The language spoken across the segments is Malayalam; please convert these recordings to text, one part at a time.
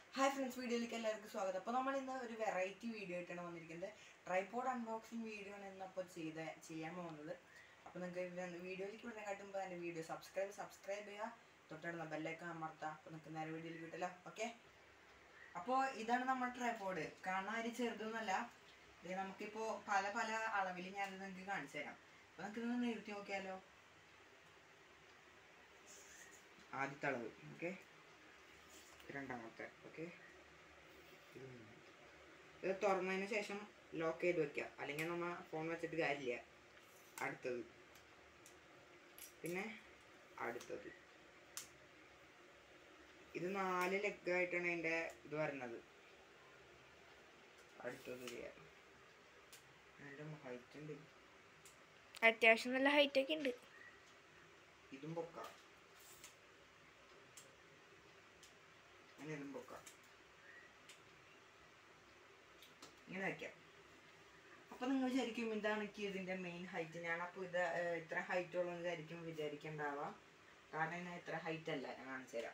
ഹായ് ഫ്രണ്ട്സ് വീഡിയോയിലേക്ക് എല്ലാവർക്കും സ്വാഗതം അപ്പോൾ നമ്മൾ ഇന്ന് ഒരു വെറൈറ്റി വീഡിയോ ആയിട്ടാണ് വന്നിരിക്കുന്നത് ട്രൈപോഡ് അൺബോക്സിങ് വീഡിയോ ആണ് ഇന്നപ്പോൾ ചെയ്ത ചെയ്യാൻ പോകുന്നത് അപ്പോൾ നിങ്ങൾക്ക് വീഡിയോയിലേക്ക് വിടാൻ കാട്ടുമ്പോൾ എൻ്റെ വീഡിയോ സബ്സ്ക്രൈബ് സബ്സ്ക്രൈബ് ചെയ്യുക തൊട്ടടുന്ന ബെല്ലൈക്കൺ അമർത്താം അപ്പോൾ നിങ്ങൾക്ക് നേരെ വീഡിയോയിൽ കിട്ടില്ല ഓക്കെ അപ്പോൾ ഇതാണ് നമ്മുടെ ട്രൈപോഡ് കാണാൻ ഒരു ചെറുതൊന്നുമല്ല ഇത് നമുക്കിപ്പോൾ പല പല അളവിൽ ഞാനിത് നിങ്ങൾക്ക് കാണിച്ചു തരാം അപ്പോൾ നമുക്ക് ഇതൊന്ന് നിർത്തി നോക്കിയാലോ ആദ്യത്തെ അളവ് ഓക്കെ രണ്ടാമത്തെ ഓക്കെ ഇത് തുറന്നതിന് ശേഷം ലോക്ക് ചെയ്ത് വെക്കുക അല്ലെങ്കിൽ നമ്മ ഫോൺ വെച്ചിട്ട് കാര്യമില്ല അടുത്തത് പിന്നെ അടുത്തത് ഇത് നാല് ലെഗ് ആയിട്ടാണ് അതിൻ്റെ ഇത് വരുന്നത് അടുത്തത് ചെയ്യാം അതിൻ്റെ ഹൈറ്റ് ഉണ്ട് അത്യാവശ്യം നല്ല ഹൈറ്റ് ഒക്കെ ഉണ്ട് ഇതും പൊക്കാം അങ്ങനെ ഇതും പൊക്കാം ഇങ്ങനെ വയ്ക്കാം അപ്പൊ നിങ്ങൾ വിചാരിക്കും ഇതാണ് എനിക്ക് ഇതിന്റെ മെയിൻ ഹൈറ്റ് ഞാൻ അപ്പോൾ ഇത് ഏർ, ഇത്ര ഹൈറ്റ് ഉള്ളൂ വിചാരിക്കും വിചാരിക്കേണ്ടാവാം കാരണം ഞാൻ ഇത്ര ഹൈറ്റ് അല്ല ഞാൻ കാണിച്ചു തരാം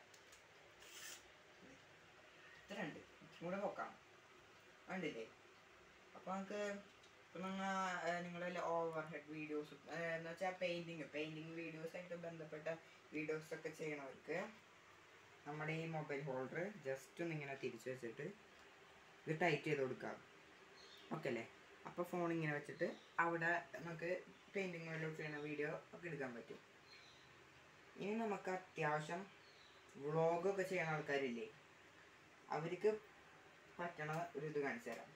ഇത്ര ഉണ്ട് കൂടെ പൊക്കാം കണ്ടില്ലേ അപ്പൊ നമുക്ക് ഇപ്പൊ നിങ്ങൾ നിങ്ങളുടെ ഓവർ ഹെഡ് വീഡിയോസ് എന്ന് വെച്ചാൽ പെയിന്റിങ് പെയിന്റിങ് വീഡിയോസ് ആയിട്ട് ബന്ധപ്പെട്ട വീഡിയോസ് ഒക്കെ ചെയ്യണവർക്ക് നമ്മുടെ ഈ മൊബൈൽ ഹോൾഡർ ജസ്റ്റ് ഒന്ന് ഇങ്ങനെ തിരിച്ചു വെച്ചിട്ട് ഇത് ടൈറ്റ് ചെയ്ത് കൊടുക്കാം ഓക്കെ അല്ലേ അപ്പോൾ ഫോൺ ഇങ്ങനെ വെച്ചിട്ട് അവിടെ നമുക്ക് പെയിൻറ്റിങ് മേലോട്ട് ചെയ്യണ വീഡിയോ ഒക്കെ എടുക്കാൻ പറ്റും ഇനി നമുക്ക് അത്യാവശ്യം വ്ളോഗൊക്കെ ചെയ്യണ ആൾക്കാരില്ലേ അവർക്ക് പറ്റണ ഒരു ഇത് കാണിച്ചു തരാം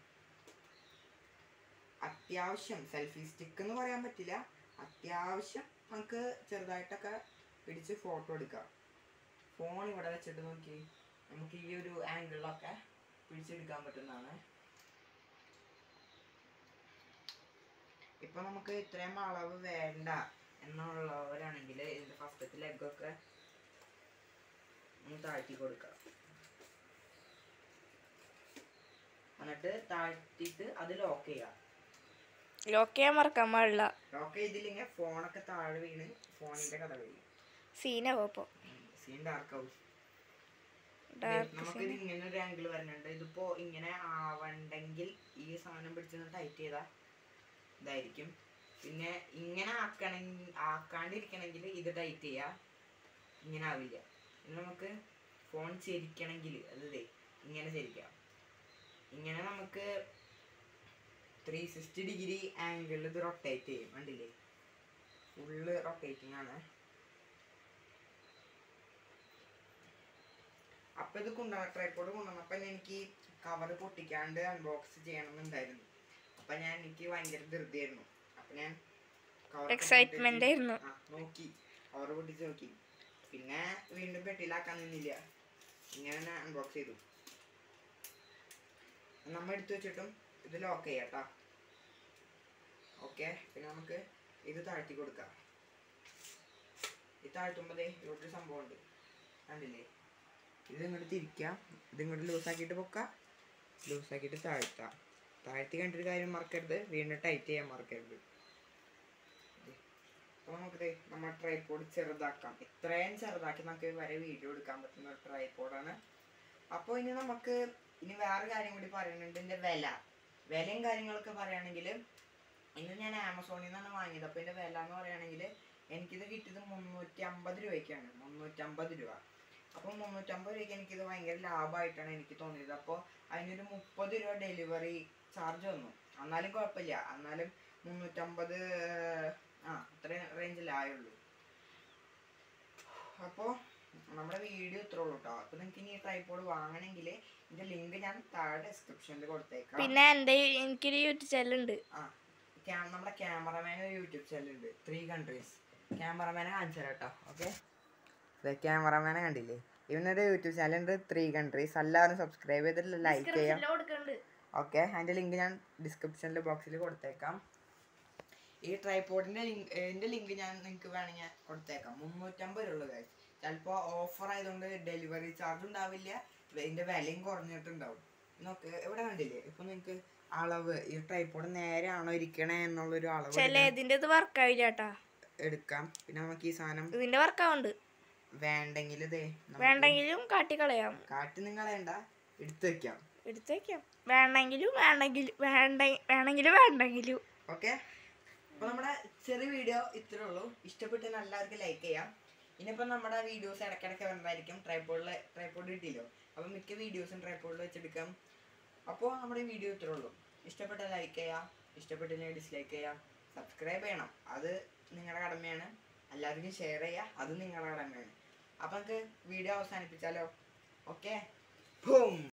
അത്യാവശ്യം സെൽഫി സ്റ്റിക്ക് എന്ന് പറയാൻ പറ്റില്ല അത്യാവശ്യം നമുക്ക് ചെറുതായിട്ടൊക്കെ പിടിച്ച് ഫോട്ടോ എടുക്കാം ഫോൺ ഇവിടെ വെച്ചിട്ട് നോക്കി നമുക്ക് ഈ ഒരു ആംഗിളിലൊക്കെ പിടിച്ചെടുക്കാൻ പറ്റുന്നതാണ് ഇപ്പൊ നമുക്ക് ഇത്രയും അളവ് വേണ്ട എന്നുള്ളവരാണെങ്കിൽ ഇതിന്റെ ഫസ്റ്റത്തെ ലെഗൊക്കെ ഒന്ന് താഴ്ത്തി കൊടുക്കാം എന്നിട്ട് താഴ്ത്തിയിട്ട് അത് ലോക്ക് ചെയ്യാം ലോക്ക് ചെയ്യാൻ മറക്കാൻ പാടില്ല ലോക്ക് ചെയ്തില്ലെങ്കിൽ ഫോണൊക്കെ താഴെ വീണ് ഫോണിന്റെ കഥ കഴിയും സീനാവും അപ്പോൾ സീൻ ഡാർക്ക് ആവും ഡാർക്ക് നമുക്ക് ഇത് ഇങ്ങനെ ഒരു ആംഗിൾ വരുന്നുണ്ട് ഇതിപ്പോ ഇങ്ങനെ ആവണ്ടെങ്കിൽ ഈ സാധനം പിടിച്ചൊന്ന് ടൈറ്റ് ചെയ്താൽ ഇതായിരിക്കും പിന്നെ ഇങ്ങനെ ആക്കണമെങ്കിൽ ആക്കാണ്ടിരിക്കണമെങ്കിൽ ഇത് ടൈറ്റ് ചെയ്യുക ഇങ്ങനെ ആവില്ല ഇനി നമുക്ക് ഫോൺ ചെരിക്കണമെങ്കിൽ അത് ദേ ഇങ്ങനെ ചെരിക്കാം ഇങ്ങനെ നമുക്ക് ത്രീ സിക്സ്റ്റി ഡിഗ്രി ആംഗിളിൽ ഇത് റൊട്ടേറ്റ് ചെയ്യും കണ്ടില്ലേ ഫുള്ള് റൊട്ടേറ്റിംഗ് ആണ് അപ്പൊ ഇത് കൊണ്ടുവന്ന ട്രൈപ്പോഡ് കൊണ്ടുവന്നപ്പോ എനിക്ക് കവർ പൊട്ടിക്കാണ്ട് അൺബോക്സ് ചെയ്യണമെന്നുണ്ടായിരുന്നു അപ്പൊ ഞാൻ എനിക്ക് ഭയങ്കര ധൃതിയായിരുന്നു അപ്പൊ ഞാൻ cover ഒക്കെ Excitement പൊട്ടിച്ച് ആയിരുന്നു. ആ, നോക്കി കവർ പൊട്ടിച്ച് നോക്കി പിന്നെ വീണ്ടും പെട്ടിയിലാക്കാൻ നിന്നില്ല ഇങ്ങനെ അൺബോക്സ് ചെയ്തു നമ്മ എടുത്തു വെച്ചിട്ടും ഇത് ലോക്ക് ചെയ്യാം കേട്ടോ ഓക്കെ പിന്നെ നമുക്ക് ഇത് താഴ്ത്തി കൊടുക്കാം ഇത് താഴ്ത്തുമ്പോൾ ദേ ഇവിടെ ഒരു സംഭവം ഉണ്ട് കണ്ടില്ലേ ഇത് ഇങ്ങോട്ട് തിരിക്കാം ഇത് ഇങ്ങോട്ട് ലൂസാക്കിയിട്ട് പൊക്കാം ലൂസാക്കിയിട്ട് താഴ്ത്താം താഴ്ത്തി കണ്ടൊരു കാര്യം മറക്കരുത് വീണ്ടും ടൈറ്റ് ചെയ്യാൻ മറക്കരുത് അപ്പോൾ നമുക്ക് ദേ നമ്മുടെ ട്രൈപോഡ് ചെറുതാക്കാം ഇത്രയും ചെറുതാക്കി നമുക്ക് വരെ വീഡിയോ എടുക്കാൻ പറ്റുന്ന ഒരു ട്രൈപോഡാണ് അപ്പോൾ ഇനി നമുക്ക് ഇനി വേറെ കാര്യം കൂടി പറയുന്നുണ്ട് ഇതിൻ്റെ വില വിലയും കാര്യങ്ങളൊക്കെ പറയുകയാണെങ്കിൽ ഇന്ന് ഞാൻ ആമസോണിൽ നിന്നാണ് വാങ്ങിയത് അപ്പോൾ ഇതിൻ്റെ വില എന്ന് പറയുകയാണെങ്കിൽ എനിക്കിത് കിട്ടിയത് മുന്നൂറ്റി അമ്പത് രൂപയ്ക്കാണ് മുന്നൂറ്റമ്പത് രൂപ അപ്പോൾ മുന്നൂറ്റമ്പത് രൂപയ്ക്ക് എനിക്കിത് ഭയങ്കര ലാഭമായിട്ടാണ് എനിക്ക് തോന്നിയത് അപ്പോൾ അതിനൊരു മുപ്പത് രൂപ ഡെലിവറി ചാർജ് വന്നു എന്നാലും കുഴപ്പമില്ല എന്നാലും മുന്നൂറ്റമ്പത് ആ അത്രയും റേഞ്ചിലായുള്ളൂ അപ്പോൾ നമ്മുടെ വീഡിയോ ഇത്രേ ഉള്ളൂ കേട്ടോ അപ്പോൾ നിങ്ങൾക്ക് ഇനി ട്രൈപോഡ് വാങ്ങണമെങ്കിൽ ഇതിൻ്റെ ലിങ്ക് ഞാൻ താഴെ ഡിസ്ക്രിപ്ഷനിൽ കൊടുത്തേക്കാം പിന്നെ എൻ്റെ എനിക്കൊരു യൂട്യൂബ് ചാനലുണ്ട് ആ ക്യാ- നമ്മുടെ ക്യാമറമാൻ യൂട്യൂബ് ചാനലുണ്ട് ത്രീ കൺട്രീസ് ക്യാമറമാനെ കാണിച്ചു തരാം കേട്ടോ ഓക്കെ ക്യാമറമാനെ കണ്ടില്ലേ ഇവനൊരു യൂട്യൂബ് ചാനലുണ്ട് ത്രീ കൺട്രീസ് എല്ലാവരും സബ്സ്ക്രൈബ് ചെയ്തിട്ട് ലൈക്ക് ചെയ്യാം കൊടുക്കുന്നുണ്ട് ഓക്കെ അതിൻ്റെ ലിങ്ക് ഞാൻ ഡിസ്ക്രിപ്ഷനിൽ ബോക്സിൽ കൊടുത്തേക്കാം ഈ ട്രൈപോഡിൻ്റെ ലിങ്ക് ഇതിൻ്റെ ലിങ്ക് ഞാൻ നിങ്ങൾക്ക് വേണമെങ്കിൽ കൊടുത്തേക്കാം മുന്നൂറ്റമ്പത് രൂപ guys. ചിലപ്പോൾ ഓഫർ ആയതുകൊണ്ട് ഡെലിവറി ചാർജ് ഉണ്ടാവില്ല ഇതിൻ്റെ വിലയും കുറഞ്ഞിട്ടുണ്ടാവും നോക്ക് ഇവിടെ കണ്ടില്ലേ ഇപ്പം നിങ്ങൾക്ക് അളവ് ഈ ട്രൈപോഡ് നേരെയാണോ ഇരിക്കണേ എന്നുള്ളൊരു അളവ് ചില ഇതിൻ്റെ ഇത് വർക്കാവില്ല ചേട്ടാ എടുക്കാം പിന്നെ നമുക്ക് ഈ സാധനം ഇതിൻ്റെ വർക്കാവുണ്ട് വേണ്ടെങ്കിൽ ഇതേ നമുക്ക് വേണ്ടെങ്കിലും കാട്ടിക്കളയാം കാട്ടി നിങ്ങളേണ്ട എടുത്തു വെക്കാം എടുത്ത് വെക്കാം വേണമെങ്കിലും വേണമെങ്കിലും വേണ്ട വേണമെങ്കിലും വേണ്ടെങ്കിലും ഓക്കെ അപ്പൊ നമ്മുടെ ചെറിയ വീഡിയോ ഇത്രേ ഉള്ളൂ ഇഷ്ടപ്പെട്ടെന്ന് എല്ലാവർക്കും ലൈക്ക് ചെയ്യാം ഇനിയിപ്പോൾ നമ്മുടെ വീഡിയോസ് ഇടയ്ക്കിടയ്ക്ക് വരുന്നതായിരിക്കും ട്രൈപ്പോഡിൽ ട്രൈപ്പോഡ് കിട്ടിയല്ലോ അപ്പോൾ മിക്ക വീഡിയോസും ട്രൈപ്പോഡിൽ വെച്ചെടുക്കാം അപ്പോൾ നമ്മുടെ വീഡിയോ ഇത്രേ ഉള്ളൂ ഇഷ്ടപ്പെട്ട ലൈക്ക് ചെയ്യാം ഇഷ്ടപ്പെട്ടില്ലെങ്കിൽ ഡിസ്ലൈക്ക് ചെയ്യാം സബ്സ്ക്രൈബ് ചെയ്യണം അത് നിങ്ങളുടെ കടമയാണ് എല്ലാവർക്കും ഷെയർ ചെയ്യുക അത് നിങ്ങളുടെ കടമയാണ് അപ്പോൾ നമുക്ക് വീഡിയോ അവസാനിപ്പിച്ചാലോ ഓക്കെ ബൂം